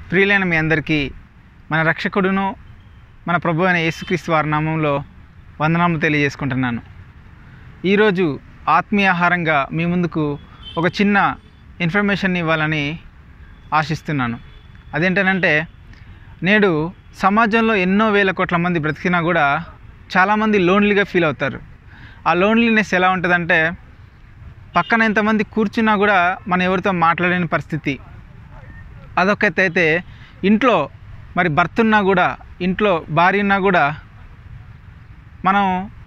ప్రియులైన మీ అందరికీ మన రక్షకుడును మన ప్రభు అయిన యేసుక్రీస్తు వారి నామంలో వందనాలు తెలియజేసుకుంటున్నాను ఈరోజు ఆత్మీయ ఆహారంగా మీ ముందుకు ఒక చిన్న ఇన్ఫర్మేషన్ ఇవ్వాలని ఆశిస్తున్నాను అదేంటనంటే నేడు సమాజంలో ఎన్నో వేల కోట్ల మంది బ్రతికినా కూడా చాలామంది లోన్లీగా ఫీల్ అవుతారు ఆ లోన్లీనెస్ ఎలా ఉంటుందంటే పక్కన ఎంతమంది కూర్చున్నా కూడా మనం ఎవరితో మాట్లాడలేని పరిస్థితి అదొక ఎత్తు అయితే ఇంట్లో మరి భర్త ఉన్నా కూడా ఇంట్లో భార్య ఉన్నా కూడా మనం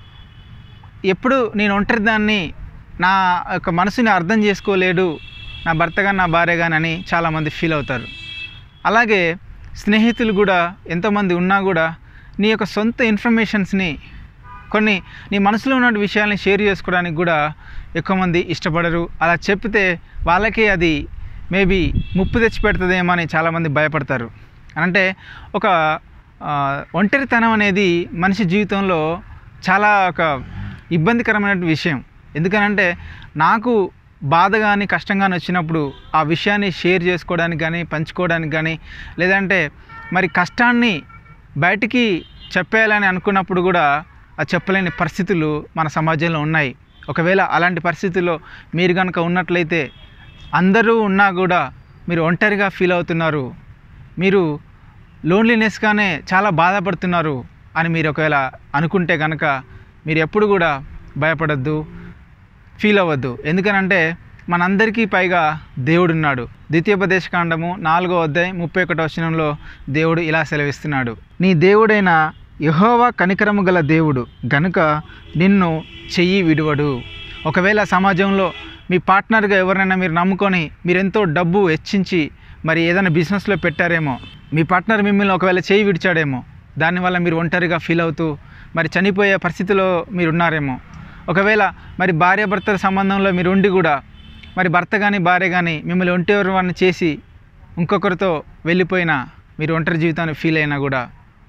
ఎప్పుడు నేను ఒంటరి దాన్ని నా యొక్క మనసుని అర్థం చేసుకోలేడు నా భర్త కానీ నా భార్య కానీ అని చాలామంది ఫీల్ అవుతారు అలాగే స్నేహితులు కూడా ఎంతోమంది ఉన్నా కూడా నీ యొక్క సొంత ఇన్ఫర్మేషన్స్ని కొన్ని నీ మనసులో ఉన్న విషయాల్ని షేర్ చేసుకోవడానికి కూడా ఎక్కువ మంది ఇష్టపడరు అలా చెప్తే వాళ్ళకి అది మేబీ ముప్పు తెచ్చి పెడుతుందేమో అని చాలామంది భయపడతారు అంటే ఒక ఆ, ఒంటరితనం అనేది మనిషి జీవితంలో చాలా ఒక ఇబ్బందికరమైన విషయం ఎందుకనంటే నాకు బాధ కానీ కష్టం కానీ వచ్చినప్పుడు ఆ విషయాన్ని షేర్ చేసుకోవడానికి కానీ పంచుకోవడానికి కానీ లేదంటే మరి కష్టాన్ని బయటికి చెప్పేయాలని అనుకున్నప్పుడు కూడా ఆ చెప్పలేని పరిస్థితులు మన సమాజంలో ఉన్నాయి ఒకవేళ అలాంటి పరిస్థితుల్లో మీరు కనుక ఉన్నట్లయితే అందరూ ఉన్నా కూడా మీరు ఒంటరిగా ఫీల్ అవుతున్నారు మీరు లోన్లీనెస్గానే చాలా బాధపడుతున్నారు అని మీరు ఒకవేళ అనుకుంటే కనుక మీరు ఎప్పుడు కూడా భయపడద్దు ఫీల్ అవ్వద్దు ఎందుకనంటే మనందరికీ పైగా దేవుడు ఉన్నాడు ద్వితీయోపదేశకాండము నాలుగో అధ్యాయం ముప్పై ఒకటో వచనంలో దేవుడు ఇలా సెలవిస్తున్నాడు నీ దేవుడైన యహోవా కనికరము గల దేవుడు గనుక నిన్ను చెయ్యి విడువడు ఒకవేళ సమాజంలో మీ పార్ట్నర్గా ఎవరైనా మీరు నమ్ముకొని మీరు ఎంతో డబ్బు హెచ్చించి మరి ఏదైనా బిజినెస్లో పెట్టారేమో మీ పార్ట్నర్ మిమ్మల్ని ఒకవేళ చేయి విడిచాడేమో దానివల్ల మీరు ఒంటరిగా ఫీల్ అవుతూ మరి చనిపోయే పరిస్థితిలో మీరు ఉన్నారేమో ఒకవేళ మరి భార్యాభర్తల సంబంధంలో మీరు ఉండి కూడా మరి భర్త కానీ భార్య కానీ మిమ్మల్ని ఒంటరి వారిని చేసి ఇంకొకరితో వెళ్ళిపోయినా మీరు ఒంటరి జీవితాన్ని ఫీల్ అయినా కూడా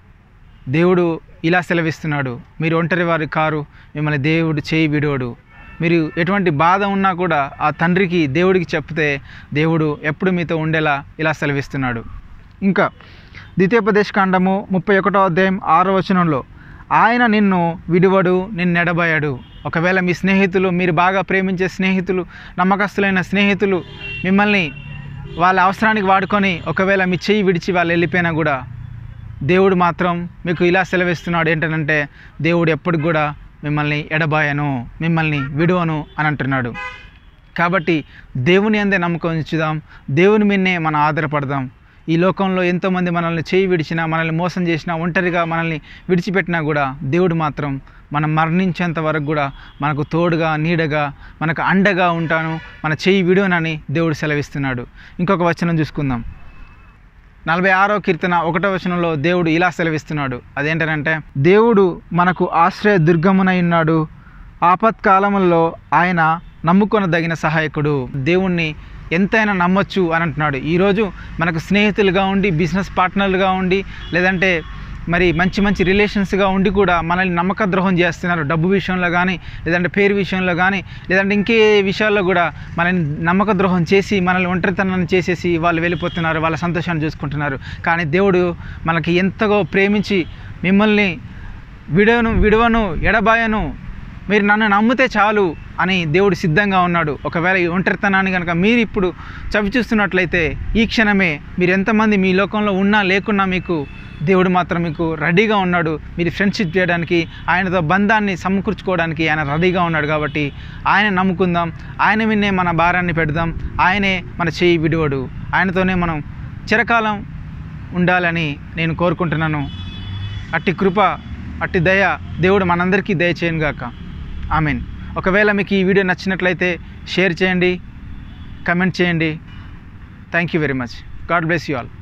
దేవుడు ఇలా సెలవిస్తున్నాడు మీరు ఒంటరి వారి కారు మిమ్మల్ని దేవుడు చేయి విడవడు మీరు ఎటువంటి బాధ ఉన్నా కూడా ఆ తండ్రికి దేవుడికి చెప్తే దేవుడు ఎప్పుడు మీతో ఉండేలా ఇలా సెలవిస్తున్నాడు ఇంకా ద్వితీయోపదేశకాండము ముప్పై ఒకటో అధ్యాయం ఆరో వచనంలో ఆయన నిన్ను విడువడు నిన్ను ఎడబాయాడు ఒకవేళ మీ స్నేహితులు మీరు బాగా ప్రేమించే స్నేహితులు నమ్మకస్తులైన స్నేహితులు మిమ్మల్ని వాళ్ళ అవసరానికి వాడుకొని ఒకవేళ మీ చెయ్యి విడిచి వాళ్ళు వెళ్ళిపోయినా కూడా దేవుడు మాత్రం మీకు ఇలా సెలవిస్తున్నాడు ఏంటంటే దేవుడు ఎప్పటికి కూడా మిమ్మల్ని ఎడబాయను మిమ్మల్ని విడువను అని అంటున్నాడు కాబట్టి దేవుని అందే నమ్మకం ఉంచుదాం దేవుని మీదనే మనం ఆధారపడదాం ఈ లోకంలో ఎంతోమంది మనల్ని చేయి విడిచినా మనల్ని మోసం చేసినా ఒంటరిగా మనల్ని విడిచిపెట్టినా కూడా దేవుడు మాత్రం మనం మరణించేంత వరకు కూడా మనకు తోడుగా నీడగా మనకు అండగా ఉంటాను మన చేయి విడువనని దేవుడు సెలవిస్తున్నాడు ఇంకొక వచనం చూసుకుందాం నలభై ఆరో కీర్తన ఒకటో వచనంలో దేవుడు ఇలా సెలవిస్తున్నాడు అదేంటంటే దేవుడు మనకు ఆశ్రయ దుర్గమునై ఉన్నాడు ఆపత్కాలములలో ఆయన నమ్ముకొనదగిన సహాయకుడు దేవుణ్ణి ఎంతైనా నమ్మొచ్చు అని అంటున్నాడు ఈరోజు మనకు స్నేహితులుగా ఉండి బిజినెస్ పార్ట్నర్లుగా ఉండి లేదంటే మరి మంచి మంచి రిలేషన్స్గా ఉండి కూడా మనల్ని నమ్మక ద్రోహం చేస్తున్నారు డబ్బు విషయంలో కానీ లేదంటే పేరు విషయంలో కానీ లేదంటే ఇంకే విషయాల్లో కూడా మనల్ని నమ్మక ద్రోహం చేసి మనల్ని ఒంటరితనాన్ని చేసేసి వాళ్ళు వెళ్ళిపోతున్నారు వాళ్ళ సంతోషాన్ని చూసుకుంటున్నారు కానీ దేవుడు మనకి ఎంతగో ప్రేమించి మిమ్మల్ని విడవను విడవను ఎడబాయను మీరు నన్ను నమ్మితే చాలు అని దేవుడు సిద్ధంగా ఉన్నాడు ఒకవేళ ఈ ఒంటరితనాన్ని కనుక మీరు ఇప్పుడు చవి చూస్తున్నట్లయితే ఈ క్షణమే మీరు ఎంతమంది మీ లోకంలో ఉన్నా లేకున్నా మీకు దేవుడు మాత్రం మీకు రెడీగా ఉన్నాడు మీరు ఫ్రెండ్షిప్ చేయడానికి ఆయనతో బంధాన్ని సమకూర్చుకోవడానికి ఆయన రెడీగా ఉన్నాడు కాబట్టి ఆయన నమ్ముకుందాం ఆయన విన్నే మన భారాన్ని పెడదాం ఆయనే మన చేయి విడువడు ఆయనతోనే మనం చిరకాలం ఉండాలని నేను కోరుకుంటున్నాను అట్టి కృప అట్టి దయ దేవుడు మనందరికీ దయచేయను గాక ఆమెన్ ఒకవేళ మీకు ఈ వీడియో నచ్చినట్లయితే షేర్ చేయండి కమెంట్ చేయండి thank you very much God bless you all